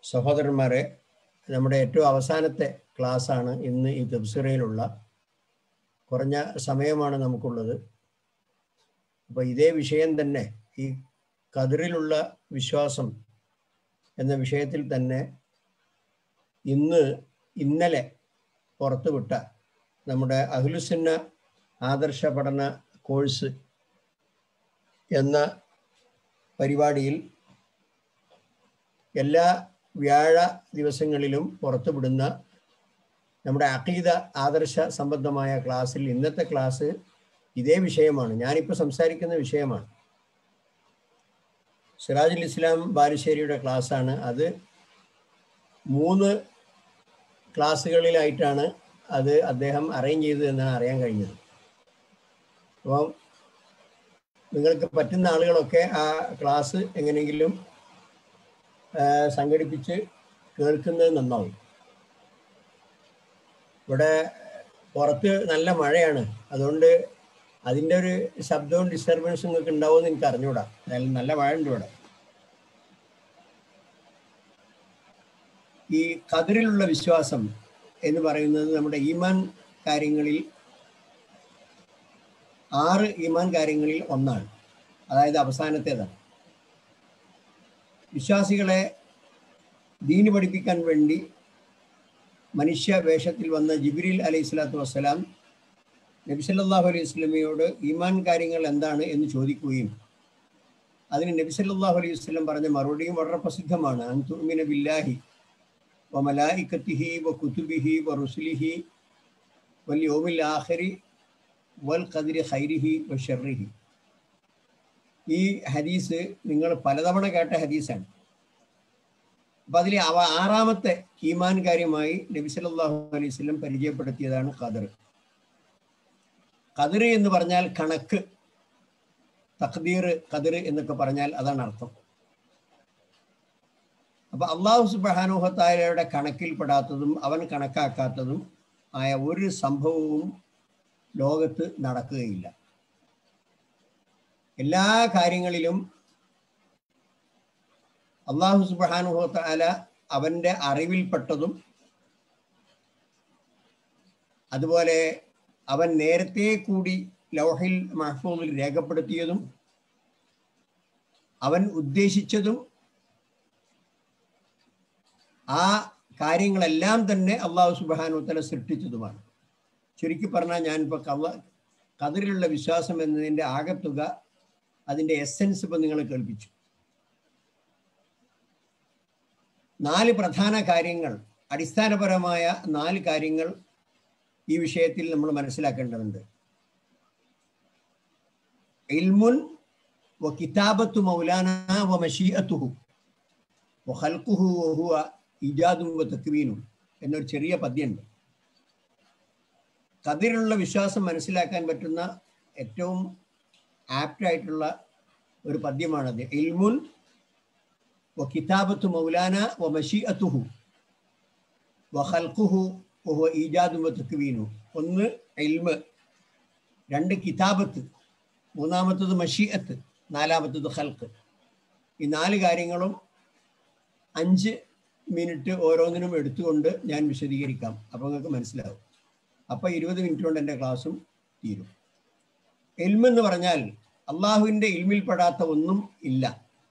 സഹോദരന്മാരെ നമ്മുടെ ഏറ്റവും അവസാനത്തെ ക്ലാസ്സാണ് ഇന്ന് ഈ തബ്സിറയിലുള്ള കുറഞ്ഞ സമയമാണ് നമുക്കുള്ളത് അപ്പോൾ ഇതേ വിഷയം തന്നെ ഈ കതിറിലുള്ള വിശ്വാസം എന്ന വിഷയത്തിൽ തന്നെ ഇന്ന് ഇന്നലെ പുറത്തുവിട്ട നമ്മുടെ അഹ്ലുസുന്ന ആദർശ പഠന കോഴ്സ് എന്ന പരിപാടിയിൽ എല്ലാ വ്യാഴ ദിവസങ്ങളിലും പുറത്തുവിടുന്ന നമ്മുടെ അഖീദ ആദർശ സംബന്ധമായ ക്ലാസ്സിൽ ഇന്നത്തെ ക്ലാസ് ഇതേ വിഷയമാണ് ഞാനിപ്പോൾ സംസാരിക്കുന്ന വിഷയമാണ് സിറാജുൽ ഇസ്ലാം ബാലുശ്ശേരിയുടെ ക്ലാസ്സാണ് അത് മൂന്ന് ക്ലാസ്സുകളിലായിട്ടാണ് അത് അദ്ദേഹം അറേഞ്ച് ചെയ്തത് എന്നാണ് അറിയാൻ കഴിഞ്ഞത് അപ്പം നിങ്ങൾക്ക് പറ്റുന്ന ആളുകളൊക്കെ ആ ക്ലാസ് എങ്ങനെയെങ്കിലും സംഘടിപ്പിച്ച് കേൾക്കുന്നത് നന്നാവും ഇവിടെ പുറത്ത് നല്ല മഴയാണ് അതുകൊണ്ട് അതിൻ്റെ ഒരു ശബ്ദവും ഡിസ്റ്റർബൻസും നിങ്ങൾക്ക് ഉണ്ടാവുമെന്ന് എനിക്ക് അറിഞ്ഞൂടാ അതായത് നല്ല മഴ ഉണ്ട് ഇവിടെ ഈ കതിരിലുള്ള വിശ്വാസം എന്ന് പറയുന്നത് നമ്മുടെ ഈമാൻ കാര്യങ്ങളിൽ ആറ് ഈമാൻ കാര്യങ്ങളിൽ ഒന്നാണ് അതായത് അവസാനത്തേതാണ് വിശ്വാസികളെ ദീന് പഠിപ്പിക്കാൻ വേണ്ടി മനുഷ്യ വേഷത്തിൽ വന്ന ജിബ്രീൽ അലൈഹി സ്വലാത്തു വസ്സലാം നബിസല്ലാഹു അലൈഹി സ്വലമയോട് ഈമാൻ കാര്യങ്ങൾ എന്താണ് എന്ന് ചോദിക്കുകയും അതിന് നബിസല്ലാഹു അലൈഹി വസ്ലം പറഞ്ഞ മറുപടിയും വളരെ പ്രസിദ്ധമാണ് അൻതുമിന ബില്ലാഹി വ മലായിക്കത്തിഹി വ കുതുബിഹി വ റുസുലിഹി വൽ യോമിൽ ആഖിരി വൽ ഖദിരി ഖൈരിഹി വ ഷെറിഹി ഈ ഹദീസ് നിങ്ങൾ പലതവണ കേട്ട ഹദീസാണ് അപ്പൊ അതിൽ അവ ആറാമത്തെ ഈമാൻ കാര്യമായി നബി സല്ലല്ലാഹു അലൈഹി വസല്ലം പരിചയപ്പെടുത്തിയതാണ് ഖദർ ഖദർ എന്ന് പറഞ്ഞാൽ കണക്ക് തഖ്ദീർ ഖദർ എന്നൊക്കെ പറഞ്ഞാൽ അതാണ് അർത്ഥം അപ്പൊ അള്ളാഹു സുബാനുഹത്തായയുടെ കണക്കിൽപ്പെടാത്തതും അവൻ കണക്കാക്കാത്തതും ആയ ഒരു സംഭവവും ലോകത്ത് നടക്കുകയില്ല എല്ലാ കാര്യങ്ങളിലും അള്ളാഹു സുബാനുഹോത്താല അവന്റെ അറിവിൽപ്പെട്ടതും അതുപോലെ അവൻ നേരത്തെ കൂടി ലൗഹിൽ മഹഫൂമിൽ രേഖപ്പെടുത്തിയതും അവൻ ഉദ്ദേശിച്ചതും ആ കാര്യങ്ങളെല്ലാം തന്നെ അള്ളാഹു സുബാനുത്തല സൃഷ്ടിച്ചതുമാണ് ചുരുക്കി പറഞ്ഞാൽ ഞാനിപ്പോൾ കവ കതിരിലുള്ള വിശ്വാസം എന്നതിൻ്റെ ആകത്തുക അതിൻ്റെ എസെൻസ് ഇപ്പം നിങ്ങളെ കേൾപ്പിച്ചു നാല് പ്രധാന കാര്യങ്ങൾ അടിസ്ഥാനപരമായ നാല് കാര്യങ്ങൾ ഈ വിഷയത്തിൽ നമ്മൾ മനസ്സിലാക്കേണ്ടതുണ്ട് ഇൽമുൻ വ കിതാബത്തു മൗലാന വ മഷീഅത്തുഹു വ ഖൽഖുഹു വ ഹുവ ഇജാദും വ തക്വീനും എന്നൊരു ചെറിയ പദ്യമുണ്ട് കതിരിലുള്ള വിശ്വാസം മനസ്സിലാക്കാൻ പറ്റുന്ന ഏറ്റവും ആപ്റ്റായിട്ടുള്ള ഒരു പദ്യമാണത് ഇൽമുൻ വ കിതാബത്തു മൗലാന വ മഷീഅത്തുഹു വ ഖൽഖുഹു വ ഹുവ ഈജാദും വ തക്വീനു ഒന്ന് ഇൽമ് രണ്ട് കിതാബത്ത് മൂന്നാമത്തത് മഷീഅത്ത് നാലാമത്തത് ഖൽഖ് ഈ നാല് കാര്യങ്ങളും അഞ്ച് മിനിറ്റ് ഓരോന്നിനും എടുത്തുകൊണ്ട് ഞാൻ വിശദീകരിക്കാം അപ്പോൾ നിങ്ങൾക്ക് മനസ്സിലാവും അപ്പോൾ ഇരുപത് മിനിറ്റ് കൊണ്ട് എൻ്റെ ക്ലാസ്സും തീരും എൽമെന്ന് പറഞ്ഞാൽ അള്ളാഹുവിൻ്റെ ഇൽമിൽപ്പെടാത്ത ഒന്നും ഇല്ല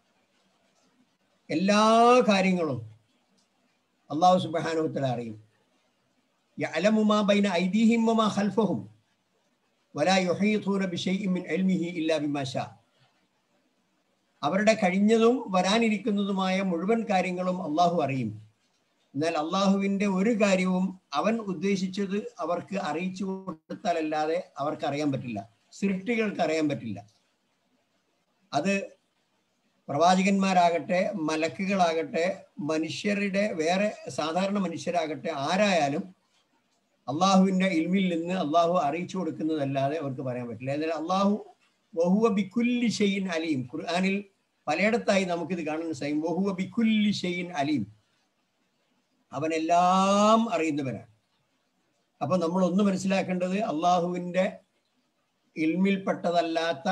എല്ലാ കാര്യങ്ങളും അള്ളാഹു സുബാനുഹത്തല അറിയും യഅലമുമാ ബൈന ഐദീഹിം വമാ ഖൽഫഹും വലാ യുഹീതൂന ബിശൈഇൻ മിൻ ഇൽമിഹി ഇല്ലാ ബിമാ ഷാ അവരുടെ കഴിഞ്ഞതും വരാനിരിക്കുന്നതുമായ മുഴുവൻ കാര്യങ്ങളും അള്ളാഹു അറിയും എന്നാൽ അള്ളാഹുവിൻ്റെ ഒരു കാര്യവും അവൻ ഉദ്ദേശിച്ചത് അവർക്ക് അറിയിച്ചു കൊടുത്താലല്ലാതെ അവർക്ക് അറിയാൻ പറ്റില്ല സൃഷ്ടികൾക്ക് അറിയാൻ പറ്റില്ല അത് പ്രവാചകന്മാരാകട്ടെ മലക്കുകളാകട്ടെ മനുഷ്യരുടെ വേറെ സാധാരണ മനുഷ്യരാകട്ടെ ആരായാലും അള്ളാഹുവിൻ്റെ ഇൽമിൽ നിന്ന് അള്ളാഹു അറിയിച്ചു കൊടുക്കുന്നതല്ലാതെ അവർക്ക് പറയാൻ പറ്റില്ല എന്നാൽ അള്ളാഹു വഹുവ ബിക്കുല്ലി ഷെയ്ൻ അലീം ഖുർആാനിൽ പലയിടത്തായി നമുക്കിത് കാണാൻ സാധിക്കും വഹുവ ബിക്കുല്ലി ഷെയ്ൻ അലീം അവനെല്ലാം അറിയുന്നവനാണ് അപ്പൊ നമ്മൾ ഒന്ന് മനസ്സിലാക്കേണ്ടത് അള്ളാഹുവിൻ്റെ ഇൽമിൽപ്പെട്ടതല്ലാത്ത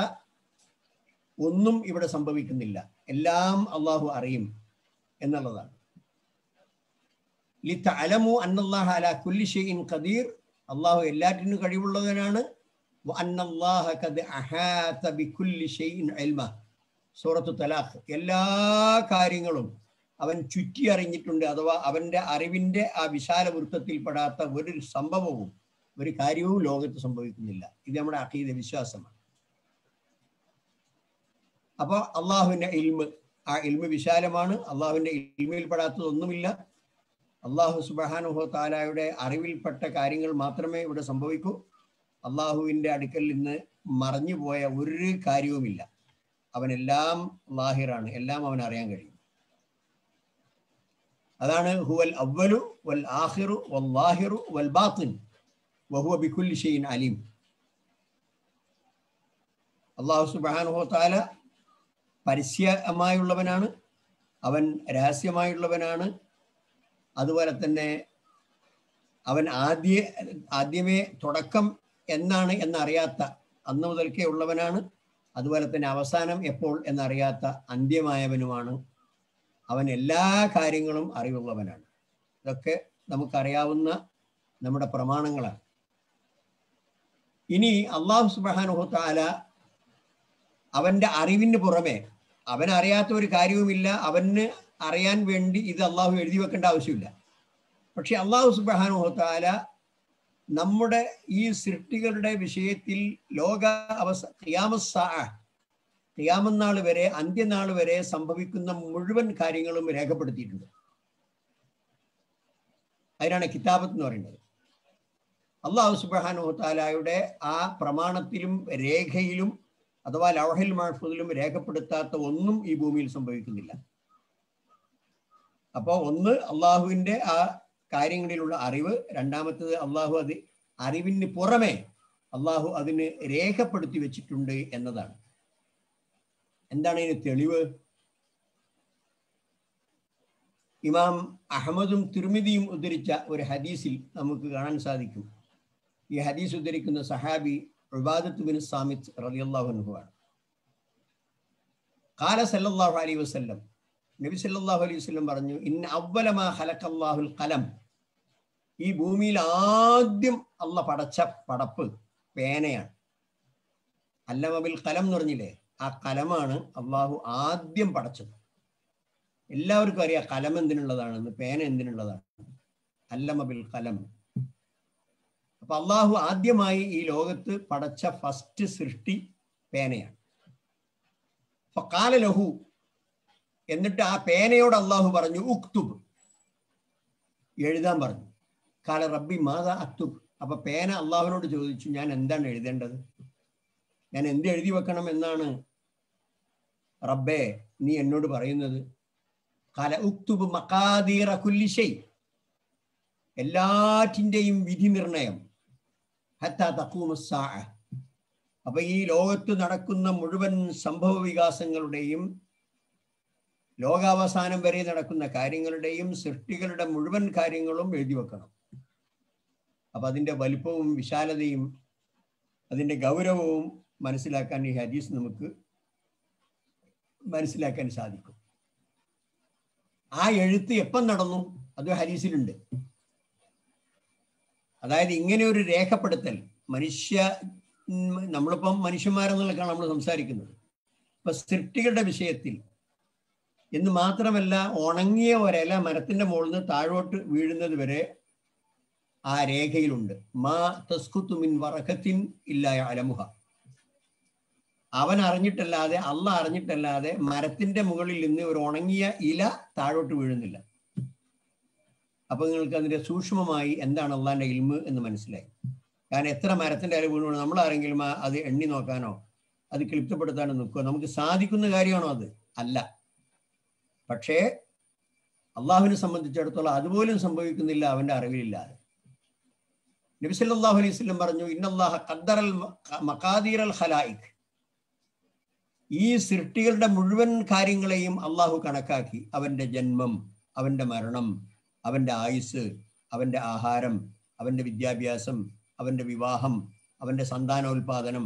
ഒന്നും ഇവിടെ സംഭവിക്കുന്നില്ല എല്ലാം അള്ളാഹു അറിയും എന്നുള്ളതാണ് ലിത്ത അലമു അന്നല്ലാഹ അല കുല്ലി ഷെയ്ൻ ഖദീർ അള്ളാഹു എല്ലാറ്റിനും കഴിവുള്ളവനാണ് അന്നല്ലാഹ ഖദ് അഹാത ബികുല്ലി ഷെയ്ൻ ഇൽമ സൂറത്തു തലാഖ് എല്ലാ കാര്യങ്ങളും അവൻ ചുറ്റി അറിഞ്ഞിട്ടുണ്ട് അഥവാ അവന്റെ അറിവിന്റെ ആ വിശാല വൃത്തത്തിൽപ്പെടാത്ത ഒരു സംഭവവും ഒരു കാര്യവും ലോകത്ത് സംഭവിക്കുന്നില്ല ഇത് നമ്മുടെ അഖീദ വിശ്വാസമാണ് അപ്പോൾ അള്ളാഹുവിന്റെ ഇൽമ് ആ ഇൽമ് വിശാലമാണ് അള്ളാഹുവിന്റെ ഇൽമിൽപ്പെടാത്തതൊന്നുമില്ല അള്ളാഹു സുബാനുഹോ താലായുടെ അറിവിൽപ്പെട്ട കാര്യങ്ങൾ മാത്രമേ ഇവിടെ സംഭവിക്കൂ അള്ളാഹുവിന്റെ അടുക്കൽ നിന്ന് മറഞ്ഞു പോയ ഒരു കാര്യവുമില്ല അവനെല്ലാം ലാഹിറാണ് എല്ലാം അവൻ അറിയാൻ കഴിയും അതാണ് ഹുവൽ അവലു വൽ ആഹിറു വൽ ലാഹിറു വൽ ബാത്തിൻ വഹുവ ബിക്കുല്ലി ഷെയ്ൻ അലീം അള്ളാഹു സുബാനുഹോ താല പരസ്യമായുള്ളവനാണ് അവൻ രഹസ്യമായുള്ളവനാണ് അതുപോലെ തന്നെ അവൻ ആദ്യ ആദ്യമേ തുടക്കം എന്നാണ് എന്നറിയാത്ത അന്ന് മുതൽക്കേ ഉള്ളവനാണ് അതുപോലെ തന്നെ അവസാനം എപ്പോൾ എന്നറിയാത്ത അന്ത്യമായവനുമാണ് അവൻ എല്ലാ കാര്യങ്ങളും അറിവുള്ളവനാണ് ഇതൊക്കെ നമുക്കറിയാവുന്ന നമ്മുടെ പ്രമാണങ്ങളാണ് ഇനി അള്ളാഹു സുബാനുഹു താല അവന്റെ അറിവിന് പുറമെ അവൻ അറിയാത്ത ഒരു കാര്യവുമില്ല അവന് അറിയാൻ വേണ്ടി ഇത് അള്ളാഹു എഴുതി വെക്കേണ്ട ആവശ്യമില്ല പക്ഷെ അള്ളാഹു സുബാനുഹു താല നമ്മുടെ ഈ സൃഷ്ടികളുടെ വിഷയത്തിൽ ലോക അവസ ഖിയാമസ ഖിയാമനാൾ വരെ അന്ത്യനാൾ വരെ സംഭവിക്കുന്ന മുഴുവൻ കാര്യങ്ങളും രേഖപ്പെടുത്തിയിട്ടുണ്ട് അതിനാണ് കിതാബത്ത് എന്ന് പറയുന്നത് അള്ളാഹു സുബാനു താലായുടെ ആ പ്രമാണത്തിലും രേഖയിലും അഥവാ ലൗഹൽ മഹഫൂദിലും രേഖപ്പെടുത്താത്ത ഒന്നും ഈ ഭൂമിയിൽ സംഭവിക്കുന്നില്ല അപ്പോൾ ഒന്ന് അള്ളാഹുവിൻ്റെ ആ കാര്യങ്ങളിലുള്ള അറിവ് രണ്ടാമത്തത് അള്ളാഹു അത് അറിവിന് പുറമെ അള്ളാഹു അതിന് രേഖപ്പെടുത്തി വെച്ചിട്ടുണ്ട് എന്നതാണ് എന്താണ് ഇതിന് തെളിവ് ഇമാം അഹമ്മദും തിരുമിതിയും ഉദ്ധരിച്ച ഒരു ഹദീസിൽ നമുക്ക് കാണാൻ സാധിക്കും ഈ ഹദീസ് ഉദ്ധരിക്കുന്ന സഹാബി ഉബാദത്ത് ബിൻ സാമിത്ത് റളിയല്ലാഹു അൻഹു ആണ് കാല സല്ലല്ലാഹു അലൈഹി വസല്ലം നബി സല്ലല്ലാഹു അലൈഹി വസല്ലം പറഞ്ഞു ഇന്ന അവ്വലമാ ഖലഖല്ലാഹുൽ ഖലം ഈ ഭൂമിയിൽ ആദ്യം അല്ല പടച്ച പടപ്പ് പേനയാണ് അല്ലമബിൽ കലം എന്ന് പറഞ്ഞില്ലേ ആ കലമാണ് അള്ളാഹു ആദ്യം പടച്ചത് എല്ലാവർക്കും അറിയാം കലം എന്തിനുള്ളതാണെന്ന് പേന എന്തിനുള്ളതാണ് അല്ലമബിൽ കലം അപ്പൊ അള്ളാഹു ആദ്യമായി ഈ ലോകത്ത് പടച്ച ഫസ്റ്റ് സൃഷ്ടി പേനയാണ് അപ്പൊ കാല ലഹു എന്നിട്ട് ആ പേനയോട് അള്ളാഹു പറഞ്ഞു ഉക്തുബ് എഴുതാൻ പറഞ്ഞു കാല റബ്ബി മാതാ അക്തുബ് അപ്പൊ പേന അള്ളാഹുവിനോട് ചോദിച്ചു ഞാൻ എന്താണ് എഴുതേണ്ടത് ഞാൻ എന്ത് എഴുതി വെക്കണം എന്നാണ് റബ്ബേ നീ എന്നോട് പറയുന്നത് കാല ഉക്തുബ് മക്കാദീറ കുല്ലിശൈ എല്ലാറ്റിൻ്റെയും വിധി നിർണയം ഹത്താ തക്കൂമസാ അപ്പൊ ഈ ലോകത്ത് നടക്കുന്ന മുഴുവൻ സംഭവ വികാസങ്ങളുടെയും ലോകാവസാനം വരെ നടക്കുന്ന കാര്യങ്ങളുടെയും സൃഷ്ടികളുടെ മുഴുവൻ കാര്യങ്ങളും എഴുതി വെക്കണം അപ്പൊ അതിന്റെ വലിപ്പവും വിശാലതയും അതിന്റെ ഗൗരവവും മനസ്സിലാക്കാൻ ഈ ഹദീസ് നമുക്ക് മനസ്സിലാക്കാൻ സാധിക്കും ആ എഴുത്ത് എപ്പം നടന്നു അത് ഹദീസിലുണ്ട് അതായത് ഇങ്ങനെ ഒരു രേഖപ്പെടുത്തൽ മനുഷ്യ നമ്മളിപ്പം മനുഷ്യന്മാരെന്നുള്ളതാണ് നമ്മൾ സംസാരിക്കുന്നത് ഇപ്പൊ സൃഷ്ടികളുടെ വിഷയത്തിൽ എന്ന് മാത്രമല്ല ഉണങ്ങിയ ഒരില മരത്തിന്റെ മുകളിൽ നിന്ന് താഴോട്ട് വീഴുന്നത് വരെ ആ രേഖയിലുണ്ട് മാ തസ്കുത്തു മിൻ വറക്കത്തിൻ ഇല്ലായ അലമുഹ അവൻ അറിഞ്ഞിട്ടല്ലാതെ അല്ല അറിഞ്ഞിട്ടല്ലാതെ മരത്തിന്റെ മുകളിൽ നിന്ന് ഒരു ഉണങ്ങിയ ഇല താഴോട്ട് വീഴുന്നില്ല അപ്പൊ നിങ്ങൾക്ക് അതിന്റെ സൂക്ഷ്മമായി എന്താണ് അള്ളാന്റെ ഇൽമ് എന്ന് മനസ്സിലായി കാരണം എത്ര മരത്തിന്റെ ഇല വീണു നമ്മൾ ആരെങ്കിലും അത് എണ്ണി നോക്കാനോ അത് ക്ലിപ്തപ്പെടുത്താനോ നിൽക്കുക നമുക്ക് സാധിക്കുന്ന കാര്യമാണോ അത് അല്ല പക്ഷേ അള്ളാഹുവിനെ സംബന്ധിച്ചിടത്തോളം അതുപോലും സംഭവിക്കുന്നില്ല അവന്റെ അറിവിലില്ലാതെ നബി സല്ലല്ലാഹു അലൈഹി വസല്ലം പറഞ്ഞു ഇന്നല്ലാഹ ഖദ്ദറൽ മഖാദീറൽ ഖലായിക് ഈ സൃഷ്ടികളുടെ മുഴുവൻ കാര്യങ്ങളെയും അള്ളാഹു കണക്കാക്കി അവന്റെ ജന്മം അവന്റെ മരണം അവന്റെ ആയുസ് അവന്റെ ആഹാരം അവന്റെ വിദ്യാഭ്യാസം അവന്റെ വിവാഹം അവന്റെ സന്താനോൽപാദനം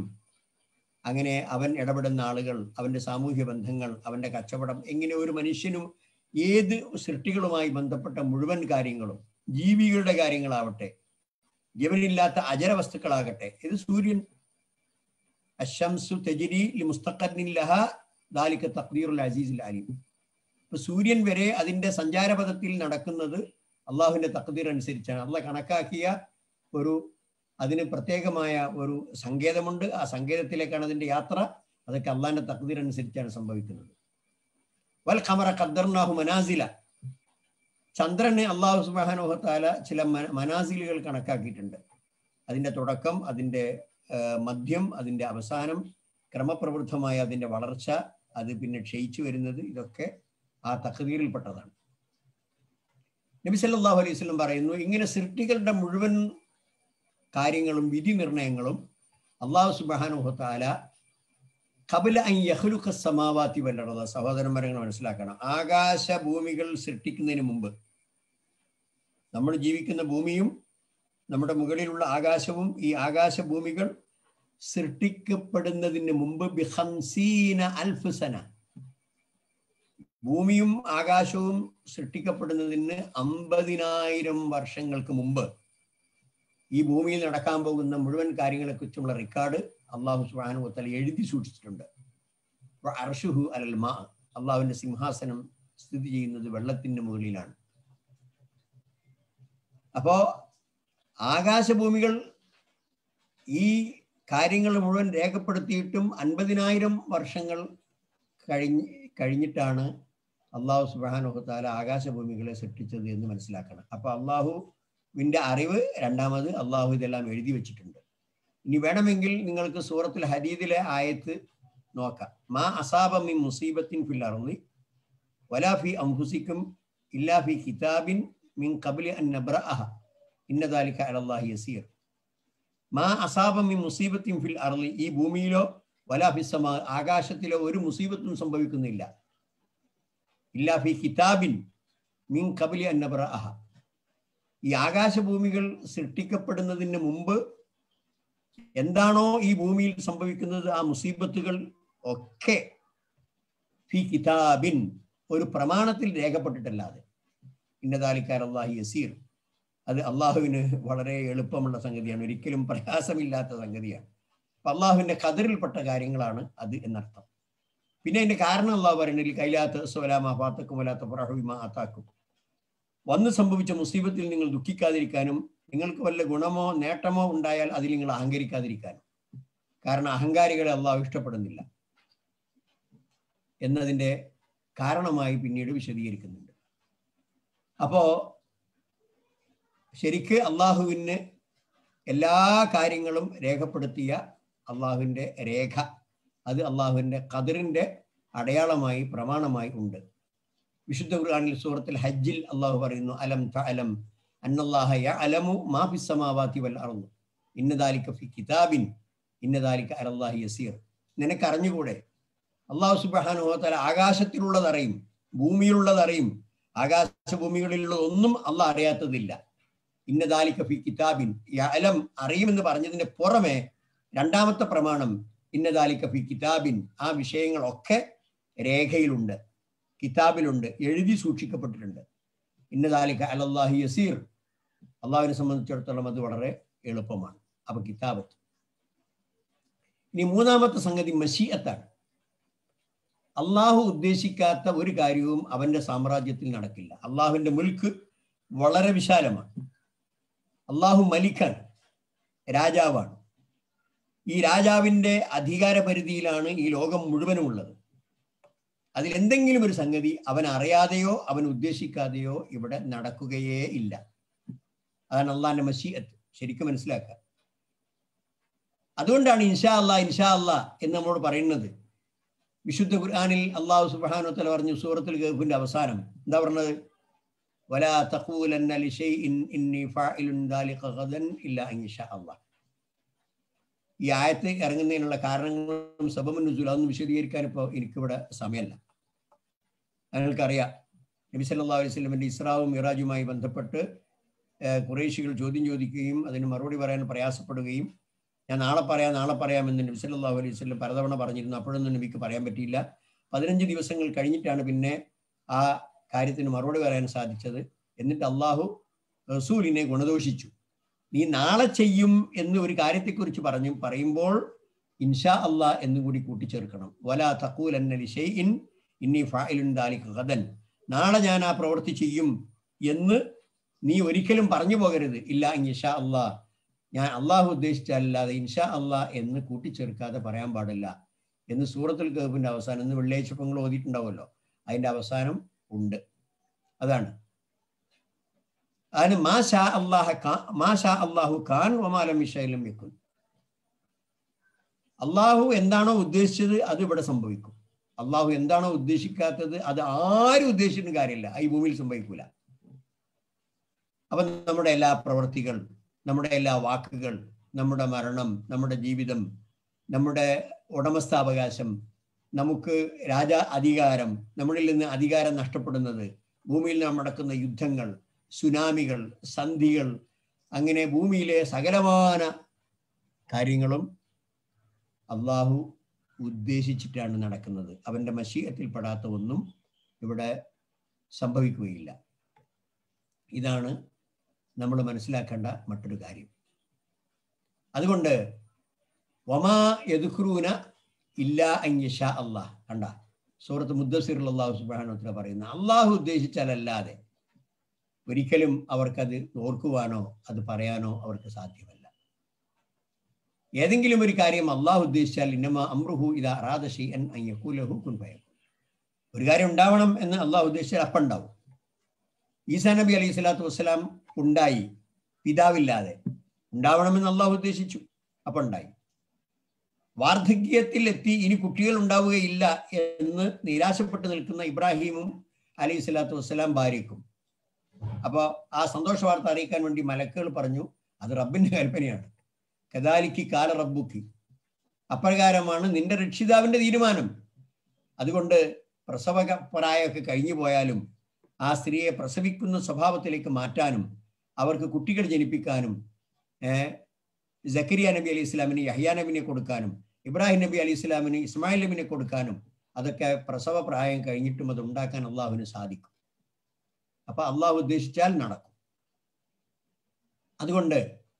അങ്ങനെ അവൻ ഇടപെടുന്ന ആളുകൾ അവന്റെ സാമൂഹ്യ ബന്ധങ്ങൾ അവന്റെ കച്ചവടം എങ്ങനെ ഒരു മനുഷ്യനും ഏത് സൃഷ്ടികളുമായി ബന്ധപ്പെട്ട മുഴുവൻ കാര്യങ്ങളും ജീവികളുടെ കാര്യങ്ങളാവട്ടെ ജീവനില്ലാത്ത അജര വസ്തുക്കളാകട്ടെ ഇത് സൂര്യൻ അശംസു തെജിരി മുസ്തഖറിനില്ലഹ ദാലിക തഖ്ദീറുൽ അസീസുൽ അലീം ഇപ്പൊ സൂര്യൻ വരെ അതിന്റെ സഞ്ചാരപഥത്തിൽ നടക്കുന്നത് അള്ളാഹുവിന്റെ തഖ്ദീർ അനുസരിച്ചാണ് അള്ളാഹ് കണക്കാക്കിയ ഒരു അതിന് പ്രത്യേകമായ ഒരു സങ്കേതമുണ്ട് ആ സങ്കേതത്തിലേക്കാണ് അതിന്റെ യാത്ര അതൊക്കെ അള്ളാഹിന്റെ തഖ്ദീർ അനുസരിച്ചാണ് സംഭവിക്കുന്നത് വൽ ഖമറ ഖദ്ദർനാഹു മനാസില ചന്ദ്രന് അള്ളാഹു സുബാനുഹത്താല ചില മനാസിലുകൾ കണക്കാക്കിയിട്ടുണ്ട് അതിന്റെ തുടക്കം അതിന്റെ മധ്യം അതിന്റെ അവസാനം ക്രമപ്രവൃദ്ധമായ അതിന്റെ വളർച്ച അത് പിന്നെ ക്ഷയിച്ചു വരുന്നത് ഇതൊക്കെ ആ തഖദീറിൽപ്പെട്ടതാണ് നബി സല്ലല്ലാഹു അലൈഹി വസല്ലം പറയുന്നു ഇങ്ങനെ സൃഷ്ടികളുടെ മുഴുവൻ കാര്യങ്ങളും വിധി നിർണയങ്ങളും അള്ളാഹു സുബാനുഹത്താല കബല അൻ യഹ്ലുഖ സമാവാത്തി വല്ലറത സഹോദരന്മാരെ മനസ്സിലാക്കണം ആകാശ ഭൂമികൾ സൃഷ്ടിക്കുന്നതിന് മുമ്പ് നമ്മൾ ജീവിക്കുന്ന ഭൂമിയും നമ്മുടെ മുകളിലുള്ള ആകാശവും ഈ ആകാശ ഭൂമികൾ സൃഷ്ടിക്കപ്പെടുന്നതിന് മുമ്പ് ബിഹംസീന അൽഫുസന ഭൂമിയും ആകാശവും സൃഷ്ടിക്കപ്പെടുന്നതിന് അമ്പതിനായിരം വർഷങ്ങൾക്ക് മുമ്പ് ഈ ഭൂമിയിൽ നടക്കാൻ പോകുന്ന മുഴുവൻ കാര്യങ്ങളെക്കുറിച്ചുള്ള റെക്കോർഡ് അള്ളാഹു സുബാനു വത്തല എഴുതി സൂക്ഷിച്ചിട്ടുണ്ട് അർഷുഹു അലൽ മാ അള്ളാഹുവിന്റെ സിംഹാസനം സ്ഥിതി ചെയ്യുന്നത് വെള്ളത്തിന്റെ മുകളിലാണ് അപ്പോ ആകാശഭൂമികൾ ഈ കാര്യങ്ങൾ മുഴുവൻ രേഖപ്പെടുത്തിയിട്ടും അൻപതിനായിരം വർഷങ്ങൾ കഴിഞ്ഞ് കഴിഞ്ഞിട്ടാണ് അള്ളാഹു സുബാനുഹത്താല ആകാശഭൂമികളെ സൃഷ്ടിച്ചത് എന്ന് മനസ്സിലാക്കണം അപ്പൊ അള്ളാഹുവിന്റെ അറിവ് രണ്ടാമത് അള്ളാഹു ഇതെല്ലാം എഴുതി വെച്ചിട്ടുണ്ട് ഇനി വേണമെങ്കിൽ നിങ്ങൾക്ക് സൂറത്തിൽ ഹദീദിലെ ആയത്ത് നോക്കാം മാ അസാബ മിൻ മുസീബത്തിൻ ഫിൽ അർളി വലാ ഫി അംഫുസിക്കും ഇല്ലാ ഫി കിതാബിൻ മിൻ ഖബ്ലി അൻ നബ്രഅഹ ഇന്ന ദാലിക അലല്ലാഹി യസീർ മാ അസാബ മിൻ മുസീബത്തിൻ ഫിൽ അർളി ഈ ഭൂമിയിലോ വലാ ഫി സമാ ആകാശത്തിലോ ഒരു മുസീബത്തും സംഭവിക്കുന്നില്ല ഇല്ലാ ഫി കിതാബിൻ മിൻ ഖബ്ലി അൻ നബ്രഅഹ ഈ ആകാശഭൂമികൾ സൃഷ്ടിക്കപ്പെടുന്നതിന് മുമ്പ് എന്താണോ ഈ ഭൂമിയിൽ സംഭവിക്കുന്നത് ആ മുസീബത്തുകൾ ഒക്കെ ഫി കിതാബിൻ ഒരു പ്രമാണത്തിൽ രേഖപ്പെട്ടിട്ടല്ലാതെ ഇന്നതാലിക്കാർ അള്ളാഹി യസീർ അത് അള്ളാഹുവിന് വളരെ എളുപ്പമുള്ള സംഗതിയാണ് ഒരിക്കലും പ്രയാസമില്ലാത്ത സംഗതിയാണ് അപ്പൊ അള്ളാഹുവിന്റെ കതിറിൽപ്പെട്ട കാര്യങ്ങളാണ് അത് എന്നർത്ഥം പിന്നെ അതിന്റെ കാരണം അള്ളാഹു പറയുന്നതിൽ കൈലാത്ത സ്വലാമ ഫാത്തക്കും വലാത്ത പ്രഹുമ ആത്താക്കും വന്ന് സംഭവിച്ച മുസീബത്തിൽ നിങ്ങൾ ദുഃഖിക്കാതിരിക്കാനും നിങ്ങൾക്ക് വല്ല ഗുണമോ നേട്ടമോ ഉണ്ടായാൽ അതിൽ നിങ്ങൾ അഹങ്കരിക്കാതിരിക്കാനും കാരണം അഹങ്കാരികളെ അള്ളാഹു ഇഷ്ടപ്പെടുന്നില്ല എന്നതിൻ്റെ കാരണമായി പിന്നീട് വിശദീകരിക്കുന്നുണ്ട് അപ്പോ ശരിക്ക് അള്ളാഹുവിന് എല്ലാ കാര്യങ്ങളും രേഖപ്പെടുത്തിയ അള്ളാഹുവിൻ്റെ രേഖ അത് അള്ളാഹുവിൻ്റെ കതിറിൻ്റെ അടയാളമായി പ്രമാണമായി ഉണ്ട് വിശുദ്ധ ഖുർആനിൽ സൂറത്തിൽ ഹജ്ജിൽ അള്ളാഹു പറയുന്നു അലം ത അലം അന്നല്ലാഹ യഅലമു മാ ഫിസ് സമാവാതി വൽ അർദ് ഇന്നദാലിക ഫി കിതാബിൻ ഇന്നദാലിക അലല്ലാഹി യസീർ നിനക്ക് അറിഞ്ഞുകൂടെ അള്ളാഹു സുബ്ഹാനഹു വ തആല ആകാശത്തിലുള്ളതറിയും ഭൂമിയിലുള്ളതറിയും ആകാശഭൂമികളിലുള്ള ഒന്നും അള്ളാഹ് അറിയാത്തതില്ല ഇന്നദാലിക ഫി കിതാബിൻ യഅലം അറിയുമെന്ന് പറഞ്ഞതിന് പുറമെ രണ്ടാമത്തെ പ്രമാണം ഇന്നദാലിക ഫി കിതാബിൻ ആ വിഷയങ്ങളൊക്കെ രേഖയിലുണ്ട് കിതാബിലുണ്ട് എഴുതി സൂക്ഷിക്കപ്പെട്ടിട്ടുണ്ട് ഇന്നദാലിക അലല്ലാഹി യസീർ അള്ളാഹുവിനെ സംബന്ധിച്ചിടത്തോളം അത് വളരെ എളുപ്പമാണ് അപ്പൊ കിതാബത്ത് ഇനി മൂന്നാമത്തെ സംഗതി മഷീയത്താണ് അള്ളാഹു ഉദ്ദേശിക്കാത്ത ഒരു കാര്യവും അവന്റെ സാമ്രാജ്യത്തിൽ നടക്കില്ല അള്ളാഹുവിന്റെ മുൽക്ക് വളരെ വിശാലമാണ് അള്ളാഹു മലിക്കാണ് രാജാവാണ് ഈ രാജാവിന്റെ അധികാര പരിധിയിലാണ് ഈ ലോകം മുഴുവനും ഉള്ളത് അതിൽ എന്തെങ്കിലും ഒരു സംഗതി അവൻ അറിയാതെയോ അവൻ ഉദ്ദേശിക്കാതെയോ ഇവിടെ നടക്കുകയേ ഇല്ല അതാണ് അള്ളാഹിന്റെ മഷീഅത്ത് ശരിക്കും മനസ്സിലാക്കുക അതുകൊണ്ടാണ് ഇൻഷാ അല്ലാ ഇൻഷാ അല്ലാ എന്ന് നമ്മളോട് പറയുന്നത് വിശുദ്ധ ഖുർആാനിൽ അള്ളാഹു സുബാനു തല പറഞ്ഞു സൂറത്തുൽ ഗഹഫിന്റെ അവസാനം എന്താ പറഞ്ഞത് വലാ തഖൂലന്ന ലിശൈഇൻ ഇന്നി ഫാഇലുൻ ദാലിക ഗദൻ ഇല്ലാ ഇൻഷാ അല്ലാഹ് ഈ ആയത്ത് ഇറങ്ങുന്നതിനുള്ള കാരണങ്ങളും സബമുൻ നുസൂൽ അതൊന്നും വിശദീകരിക്കാൻ ഇപ്പോൾ എനിക്കിവിടെ സമയമല്ല നിങ്ങൾക്കറിയാം നബി സല്ലല്ലാഹു അലൈഹി വസല്ലമയുടെ ഇസ്രാവും മിറാജുമായി ബന്ധപ്പെട്ട് കുറേശികൾ ചോദ്യം ചോദിക്കുകയും അതിന് മറുപടി പറയാൻ പ്രയാസപ്പെടുകയും ഞാൻ നാളെ പറയാം നാളെ പറയാമെന്ന് നബി സല്ലല്ലാഹു അലൈഹി വസല്ലം പലതവണ പറഞ്ഞിരുന്നു അപ്പോഴൊന്നും നബിക്ക് പറയാൻ പറ്റിയില്ല പതിനഞ്ച് ദിവസങ്ങൾ കഴിഞ്ഞിട്ടാണ് പിന്നെ ആ കാര്യത്തിന് മറുപടി പറയാൻ സാധിച്ചത് എന്നിട്ട് അള്ളാഹു റസൂലിനെ ഗുണദോഷിച്ചു നീ നാളെ ചെയ്യും എന്ന് ഒരു കാര്യത്തെക്കുറിച്ച് പറഞ്ഞു പറയുമ്പോൾ ഇൻഷാ അള്ളാ എന്നും കൂടി കൂട്ടിച്ചേർക്കണം വലാ തക്കൂലന്നലി ഷെയ്ഇൻ ഇന്നി ഫായിലുൻ ദാലിക ഗദൻ നാളെ ഞാൻ ആ പ്രവൃത്തി ചെയ്യും എന്ന് നീ ഒരിക്കലും പറഞ്ഞു പോകരുത് ഇല്ല ഇൻഷാ അള്ളാ ഞാൻ അള്ളാഹു ഉദ്ദേശിച്ചല്ലാതെ ഇൻഷാ അള്ളാ എന്ന് കൂട്ടിച്ചേർക്കാതെ പറയാൻ പാടില്ല എന്ന് സൂറത്തുൽ കഹഫിന്റെ അവസാനം ഇന്ന് വെള്ളിയാഴ്ച നിങ്ങൾ ഓതിയിട്ടുണ്ടാവുമല്ലോ അതിന്റെ അവസാനം ഉണ്ട് അതാണ് അതിന് മാ ഷാ അള്ളാഹ മാ ഷാ അള്ളാഹു ഖാൻ ഒമാലം മിഷയിലും വെക്കും അള്ളാഹു എന്താണോ ഉദ്ദേശിച്ചത് അത് ഇവിടെ സംഭവിക്കും അള്ളാഹു എന്താണോ ഉദ്ദേശിക്കാത്തത് അത് ആരും ഉദ്ദേശിച്ചിട്ട് കാര്യമില്ല ഈ ഭൂമിയിൽ സംഭവിക്കൂല അപ്പൊ നമ്മുടെ എല്ലാ പ്രവൃത്തികൾ നമ്മുടെ എല്ലാ വാക്കുകൾ നമ്മുടെ മരണം നമ്മുടെ ജീവിതം നമ്മുടെ ഉടമസ്ഥാവകാശം നമുക്ക് രാജ അധികാരം നമ്മളിൽ നിന്ന് അധികാരം നഷ്ടപ്പെടുന്നത് ഭൂമിയിൽ നാം നടക്കുന്ന യുദ്ധങ്ങൾ സുനാമികൾ സന്ധികൾ അങ്ങനെ ഭൂമിയിലെ സകലമാന കാര്യങ്ങളും അള്ളാഹു ഉദ്ദേശിച്ചിട്ടാണ് നടക്കുന്നത് അവന്റെ മഷീയത്തിൽപ്പെടാത്ത ഒന്നും ഇവിടെ സംഭവിക്കുകയില്ല ഇതാണ് നമ്മൾ മനസ്സിലാക്കേണ്ട മറ്റൊരു കാര്യം അതുകൊണ്ട് വമാ യദുഖ്റൂന ഇല്ല അഞ്ഞഷ അള്ളാഹ് കണ്ട സൂറത്ത് മുദ്ദസിർ അള്ളാഹു സുബാനോത്ര പറയുന്ന അള്ളാഹു ഉദ്ദേശിച്ചാലല്ലാതെ ഒരിക്കലും അവർക്കത് ഓർക്കുവാനോ അത് പറയാനോ അവർക്ക് സാധ്യമല്ല ഏതെങ്കിലും ഒരു കാര്യം അള്ളാഹു ഉദ്ദേശിച്ചാൽ ഇന്നമ അമ്രുഹു ഇത് അറാദശി എൻ അയ്യക്കൂലഹു കുൻഭയം ഒരു കാര്യം ഉണ്ടാവണം എന്ന് അള്ളാഹു ഉദ്ദേശിച്ചാൽ അപ്പം ഉണ്ടാവും ഈസാ നബി അലൈഹി സ്വലാത്തു വസ്സലാം ഉണ്ടായി പിതാവില്ലാതെ ഉണ്ടാവണമെന്ന് അള്ളാഹു ഉദ്ദേശിച്ചു അപ്പം ഉണ്ടായി വാർദ്ധക്യത്തിൽ എത്തി ഇനി കുട്ടികൾ ഉണ്ടാവുകയില്ല എന്ന് നിരാശപ്പെട്ട് നിൽക്കുന്ന ഇബ്രാഹിമും അലൈഹി സ്വലാത്തു വസ്സലാം ഭാര്യക്കും അപ്പോൾ ആ സന്തോഷ വാർത്ത അറിയിക്കാൻ വേണ്ടി മലക്കുകൾ പറഞ്ഞു അത് റബ്ബിന്റെ കൽപ്പനയാണ് കദാലിക്ക് കാല റബ്ബുക്ക് അപ്രകാരമാണ് നിന്റെ രക്ഷിതാവിന്റെ തീരുമാനം അതുകൊണ്ട് പ്രസവ പ്രായമൊക്കെ കഴിഞ്ഞു പോയാലും ആ സ്ത്രീയെ പ്രസവിക്കുന്ന സ്വഭാവത്തിലേക്ക് മാറ്റാനും അവർക്ക് കുട്ടികൾ ജനിപ്പിക്കാനും ജക്കരിയ നബി അലി ഇസ്ലാമിന് യഹ്യാ നബിനെ കൊടുക്കാനും ഇബ്രാഹിം നബി അലി ഇസ്ലാമിന് ഇസ്മായിൽ നബിനെ കൊടുക്കാനും അതൊക്കെ പ്രസവ പ്രായം കഴിഞ്ഞിട്ടും അത് ഉണ്ടാക്കാൻ അള്ളാഹുവിന് സാധിക്കും അപ്പൊ അള്ളാഹു ഉദ്ദേശിച്ചാൽ നടക്കും അതുകൊണ്ട്